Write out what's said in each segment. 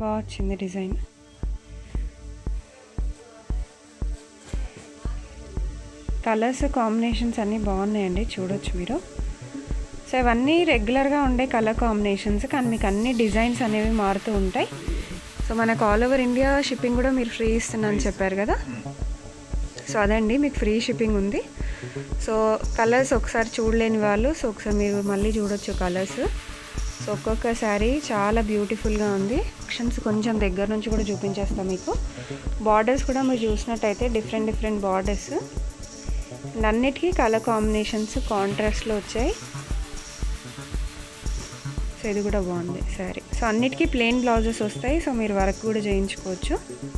బాగా వచ్చింది design colours combinations అన్నీ బాగున్నాయండి చూడొచ్చు మీరు సో ఇవన్నీ రెగ్యులర్గా ఉండే కలర్ కాంబినేషన్స్ కానీ మీకు అన్ని డిజైన్స్ అనేవి మారుతూ ఉంటాయి సో మనకు ఆల్ ఓవర్ ఇండియా షిప్పింగ్ కూడా మీరు ఫ్రీ ఇస్తున్నాను చెప్పారు కదా సో అదండి మీకు ఫ్రీ షిప్పింగ్ ఉంది సో కలర్స్ ఒకసారి చూడలేని వాళ్ళు సో ఒకసారి మీరు మళ్ళీ చూడొచ్చు కలర్స్ సో ఒక్కొక్క శారీ చాలా బ్యూటిఫుల్గా ఉంది ఆప్షన్స్ కొంచెం దగ్గర నుంచి కూడా చూపించేస్తాం మీకు బార్డర్స్ కూడా మీరు చూసినట్టయితే డిఫరెంట్ డిఫరెంట్ బార్డర్స్ అండ్ అన్నిటికీ కలర్ కాంబినేషన్స్ కాంట్రాస్ట్లో వచ్చాయి సో ఇది కూడా బాగుంది శారీ సో అన్నిటికీ ప్లెయిన్ బ్లౌజెస్ వస్తాయి సో మీరు వర్క్ కూడా చేయించుకోవచ్చు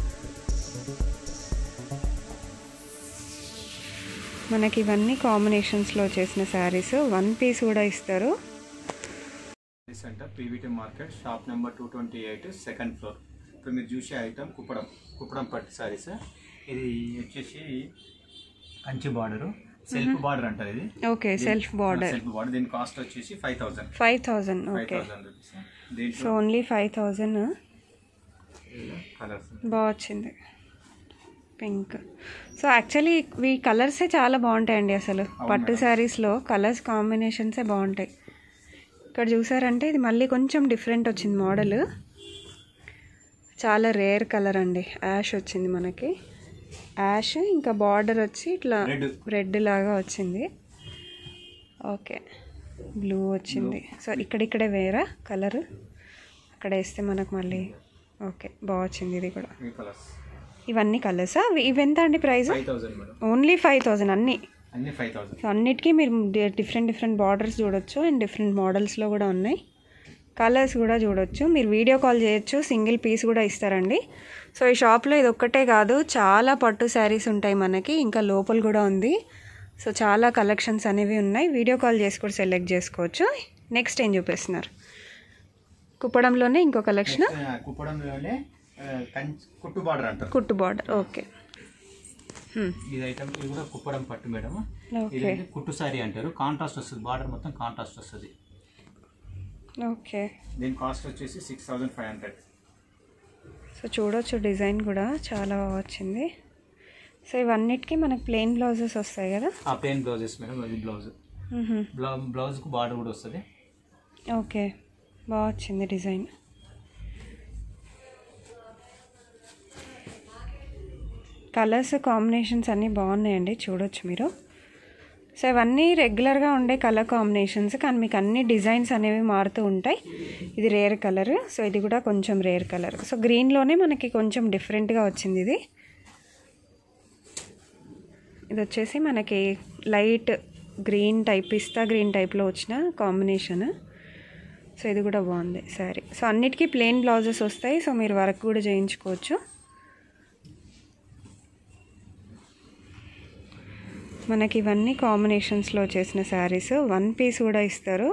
మనకి ఇవన్నీ కాంబినేషన్స్లో చేసిన శారీస్ వన్ పీస్ కూడా ఇస్తారు centre PVT market shop number two twenty eight second floor ఇప్పుడు మీరు చూసే ఐటమ్ కుప్పడం కుప్పడం పట్టు సారీస్ ఇది వచ్చేసి కంచి బార్డర్ సెల్ఫ్ బార్డర్ అంటారు ఇది okay self border self border దీని కాస్ట్ వచ్చేసి five thousand five thousand five okay thousand rupees so దీంట్లో ఓన్లీ ఫైవ్ థౌజండ్ కలర్స్ బాగా వచ్చింది పింక్ సో యాక్చువల్లీ ఈ కలర్సే చాలా బాగుంటాయండి అసలు పట్టు శారీస్లో కలర్స్ కాంబినేషన్సే బాగుంటాయి ఇక్కడ చూసారంటే ఇది మళ్ళీ కొంచెం డిఫరెంట్ వచ్చింది మోడల్ చాలా రేర్ కలర్ అండి యాష్ వచ్చింది మనకి యాష్ ఇంకా బార్డర్ వచ్చి ఇట్లా రెడ్ రెడ్ లాగా వచ్చింది ఓకే బ్లూ వచ్చింది సో ఇక్కడిక్కడే వేరా కలర్ అక్కడ వేస్తే మనకు మళ్ళీ ఓకే బాగా వచ్చింది ఇది కూడా ఈ కలర్స్ ఇవన్నీ కలర్సా ఇవి ఎంత అండి price five thousand madam only five thousand అన్నీ అన్ని ఫైవ్ థౌసండ్ సో అన్నిటికీ మీరు డిఫరెంట్ డిఫరెంట్ బార్డర్స్ చూడొచ్చు అండ్ డిఫరెంట్ మోడల్స్లో కూడా ఉన్నాయి కలర్స్ కూడా చూడొచ్చు మీరు వీడియో కాల్ చేయొచ్చు సింగిల్ పీస్ కూడా ఇస్తారండి సో ఈ షాప్లో ఇది ఒక్కటే కాదు చాలా పట్టు శారీస్ ఉంటాయి మనకి ఇంకా లోపల కూడా ఉంది సో చాలా కలెక్షన్స్ అనేవి ఉన్నాయి వీడియో కాల్ చేసి కూడా సెలెక్ట్ చేసుకోవచ్చు నెక్స్ట్ ఏం చూపిస్తున్నారు కుప్పడంలోనే ఇంకో కలెక్షన్ కుప్పడంలోనే ఆ, కంచి కుట్టు బార్డర్ అంటారు కుట్టు బార్డర్ ఓకే ఇది ఐటమ్ ఇది కూడా కుప్పడం పట్టు మేడం ఓకే ఇది కుట్టు సారీ అంటారు కాంట్రాస్ట్ వస్తుంది బార్డర్ మొత్తం కాంట్రాస్ట్ వస్తుంది ఓకే దీని కాస్ట్ వచ్చేసి six thousand five hundred so చూడొచ్చు డిజైన్ కూడా చాలా బాగా వచ్చింది సో ఇవన్నిటికీ మనకి ప్లెయిన్ బ్లౌజెస్ వస్తాయి కదా ఆ ప్లెయిన్ బ్లౌజెస్ మేడం అది బ్లౌజ్ మ్హూ. బ్లౌ బ్లౌజ్కు బార్డర్ కూడా వస్తుంది ఓకే బాగా వచ్చింది డిజైన్ కలర్స్ కాంబినేషన్స్ అన్నీ బాగున్నాయండి చూడొచ్చు మీరు సో ఇవన్నీ రెగ్యులర్గా ఉండే కలర్ కాంబినేషన్స్ కానీ మీకు అన్ని డిజైన్స్ అనేవి మారుతూ ఉంటాయి ఇది రేర్ కలర్ సో ఇది కూడా కొంచెం రేర్ కలర్ సో గ్రీన్లోనే మనకి కొంచెం డిఫరెంట్గా వచ్చింది ఇది ఇది వచ్చేసి మనకి light green type pista green టైప్లో వచ్చిన కాంబినేషన్ సో ఇది కూడా బాగుంది సారీ సో అన్నిటికీ ప్లెయిన్ బ్లౌజెస్ వస్తాయి సో మీరు వర్క్ కూడా చేయించుకోవచ్చు మనకి ఇవన్నీ కాంబినేషన్స్లో చేసిన శారీస్ వన్ పీస్ కూడా ఇస్తారు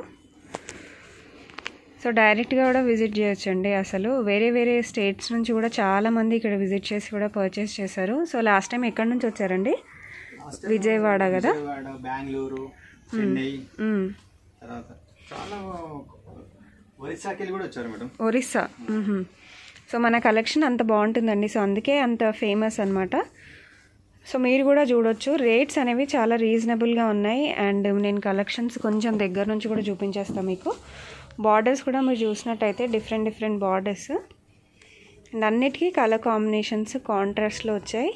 సో డైరెక్ట్గా కూడా విజిట్ చేయొచ్చండి అసలు వేరే వేరే స్టేట్స్ నుంచి కూడా చాలామంది ఇక్కడ విజిట్ చేసి కూడా పర్చేస్ చేశారు సో లాస్ట్ టైం ఎక్కడి నుంచి వచ్చారండి విజయవాడ కదా విజయవాడ బెంగళూరు చెన్నై మ్మ్. తర్వాత చాలా ఒరిస్సాకి వెళ్ళి కూడా వచ్చారు మేడం ఒరిస్సా మ్మ్హ. సో మన కలెక్షన్ అంత బాగుంటుందండి సో అందుకే అంత ఫేమస్ అనమాట సో మీరు కూడా చూడొచ్చు రేట్స్ అనేవి చాలా రీజనబుల్గా ఉన్నాయి అండ్ నేను కలెక్షన్స్ కొంచెం దగ్గర నుంచి కూడా చూపించేస్తాను మీకు బార్డర్స్ కూడా మీరు చూసినట్టయితే డిఫరెంట్ డిఫరెంట్ బార్డర్స్ అండ్ అన్నిటికీ కలర్ కాంబినేషన్స్ కాంట్రాస్ట్లో వచ్చాయి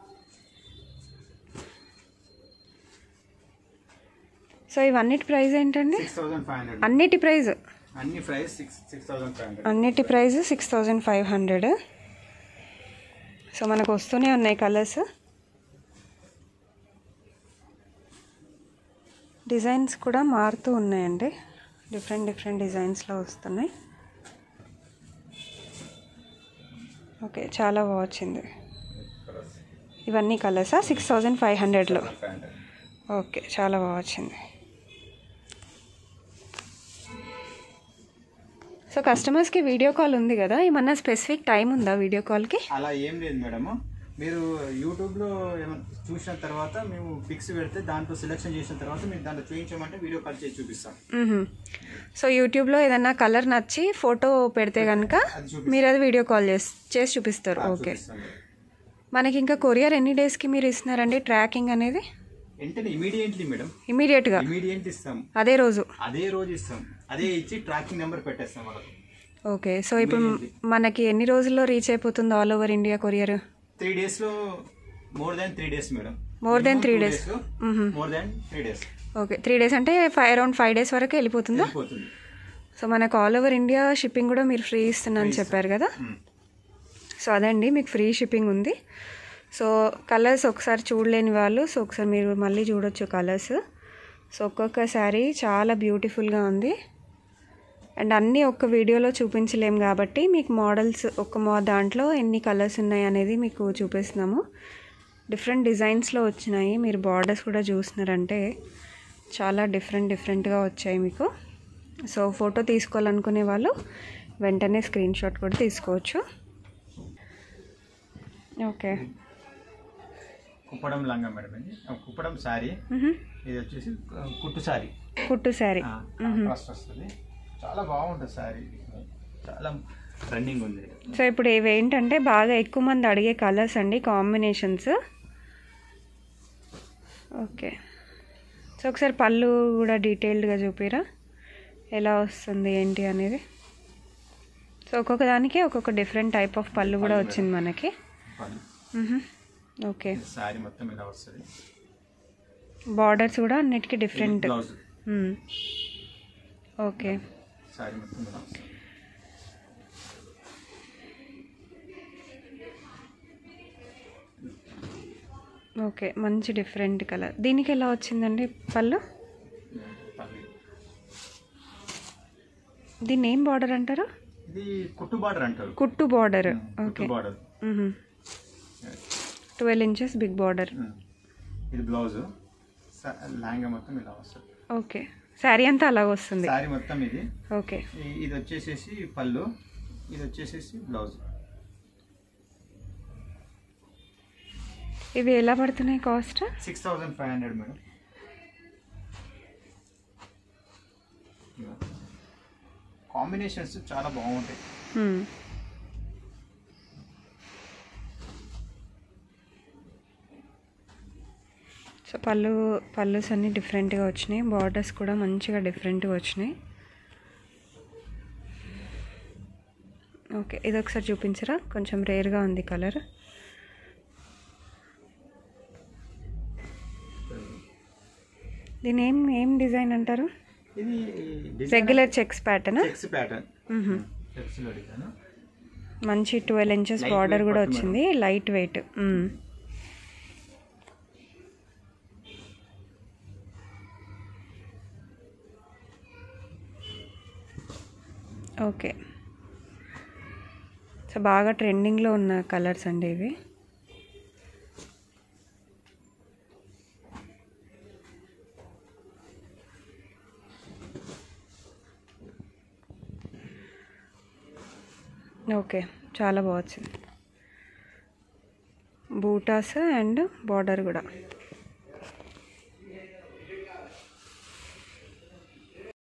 సో ఇవన్నిటి ప్రైస్ ఏంటండి సిక్స్ థౌసండ్ ఫైవ్ హండ్రెడ్ అన్నిటి ప్రైస్ అన్ని price six six thousand five hundred అన్నిటి price six thousand five hundred so మనకు వస్తూనే ఉన్నాయి కలర్స్ డిజైన్స్ కూడా మారుతూ ఉన్నాయండి డిఫరెంట్ డిఫరెంట్ డిజైన్స్లో వస్తున్నాయి ఓకే చాలా బాగా వచ్చింది ఇవన్నీ కలర్సా సిక్స్ థౌజండ్ ఫైవ్ హండ్రెడ్లో ఫైవ్ హండ్రెడ్ ఓకే చాలా బాగా వచ్చింది సో కస్టమర్స్కి వీడియో కాల్ ఉంది కదా ఏమన్నా స్పెసిఫిక్ టైం ఉందా వీడియో కాల్కి అలా ఏం లేదు మేడం మీరు యూట్యూబ్లో ఏమైనా చూసిన తర్వాత మేము పిక్స్ పెడితే దాంట్లో సెలెక్షన్ చేసిన తర్వాత మీరు దాంట్లో చూపించమంటే వీడియో కాల్ చేసి చూపిస్తాం మ్మ్హ. సో యూట్యూబ్లో ఏదన్నా కలర్ నచ్చి ఫోటో పెడితే కనుక అది చూపిస్తాం మీరు అది వీడియో కాల్ చేసి చేసి చూపిస్తారు ఓకే చూపిస్తాం మనకి ఇంకా కొరియర్ ఎన్ని డేస్కి మీరు ఇస్తున్నారండి ట్రాకింగ్ అనేది వెంటనే ఇమీడియట్లీ మేడం ఇమీడియట్గా ఇమీడియట్ ఇస్తాం అదే రోజు అదే రోజు ఇస్తాం అదే ఇచ్చి ట్రాకింగ్ నెంబర్ పెట్టేస్తాం వాళ్ళకి ఓకే సో ఇప్పుడు మనకి ఎన్ని రోజుల్లో రీచ్ అయిపోతుంది all over India courier three డేస్లో more than three days madam More than three days. More than three days okay three days అంటే ఫైవ్ అరౌండ్ ఫైవ్ డేస్ వరకు వెళ్ళిపోతుందా వెళ్ళిపోతుంది సో మనకు ఆల్ ఓవర్ ఇండియా షిప్పింగ్ కూడా మీరు free ఇస్తున్నాను చెప్పారు కదా మ్మ్. సో అదండి మీకు ఫ్రీ షిప్పింగ్ ఉంది సో కలర్స్ ఒకసారి చూడలేని వాళ్ళు సో ఒకసారి మీరు మళ్ళీ చూడొచ్చు కలర్స్ సో ఒక్కొక్క శారీ చాలా బ్యూటిఫుల్గా ఉంది అండ్ అన్నీ ఒక్క వీడియోలో చూపించలేం కాబట్టి మీకు మోడల్స్ ఒక మా దాంట్లో ఎన్ని కలర్స్ ఉన్నాయి అనేది మీకు చూపిస్తున్నాము డిఫరెంట్ డిజైన్స్లో వచ్చినాయి మీరు బార్డర్స్ కూడా చూస్తున్నారంటే చాలా డిఫరెంట్ డిఫరెంట్గా వచ్చాయి మీకు సో ఫోటో తీసుకోవాలనుకునే వాళ్ళు వెంటనే స్క్రీన్ షాట్ కూడా తీసుకోవచ్చు ఓకే కుప్పడం లంగా మేడం ఇది ఆ కుప్పడం శారీ మ్హూ. ఇది వచ్చేసి ఆ, కుట్టు శారీ కుట్టు శారీ కాంట్రాస్ట్ వస్తుంది చాలా బాగుంటుంది శారీ చాలా రన్నింగ్ ఉంది సో ఇప్పుడు ఇవి ఏంటంటే బాగా ఎక్కువ మంది అడిగే కలర్స్ అండి కాంబినేషన్స్ ఓకే సో ఒకసారి పళ్ళు కూడా డీటెయిల్డ్గా చూపిరా ఎలా వస్తుంది ఏంటి అనేది సో ఒక్కొక్క దానికి ఒక్కొక్క డిఫరెంట్ టైప్ ఆఫ్ పళ్ళు కూడా వచ్చింది మనకి పళ్ళు. మ్హూ. ఓకే శారీ మొత్తం ఇలా వస్తుంది బార్డర్స్ కూడా అన్నిటికీ డిఫరెంట్ బ్లౌజ్ మ్మ్. ఓకే శారీ మొత్తం ఇలా వస్తుంది ఓకే మంచి డిఫరెంట్ కలర్ దీనికి ఎలా వచ్చిందండి పళ్ళు పళ్ళు. దీన్ని ఏం బార్డర్ అంటారు ఇది కుట్టు బార్డర్ అంటారు కుట్టు బార్డర్ కుట్టు okay border twelve inches big border ఇది బ్లౌజ్ లెహంగా మొత్తం ఇలా వస్తుంది ఓకే శారీ అంతా అలాగ వస్తుంది శారీ మొత్తం ఇది ఓకే ఈ- ఇది వచ్చేసేసి పళ్ళు ఇది వచ్చేసేసి బ్లౌజ్ ఇవి ఎలా పడుతున్నాయి cost six thousand five hundred madam combinations చాలా బాగుంటాయి సో పళ్ళు పళ్ళుస్ అన్నీ డిఫరెంట్గా వచ్చినాయి బార్డర్స్ కూడా మంచిగా డిఫరెంట్గా వచ్చినాయి ఓకే ఇది ఒకసారి చూపించరా కొంచెం రేర్గా ఉంది కలర్ దీని ఏం ఏం డిజైన్ అంటారు ఇది regular checks pattern checks pattern checks లో డిజైన్ మంచి twelve inches Light border weight కూడా పట్టు వచ్చింది లైట్ వెయిట్ ఓకే సో బాగా ట్రెండింగ్లో ఉన్న కలర్స్ అండి ఇవి ఓకే చాలా బాగా వచ్చింది బూటాస్ అండ్ బార్డర్ కూడా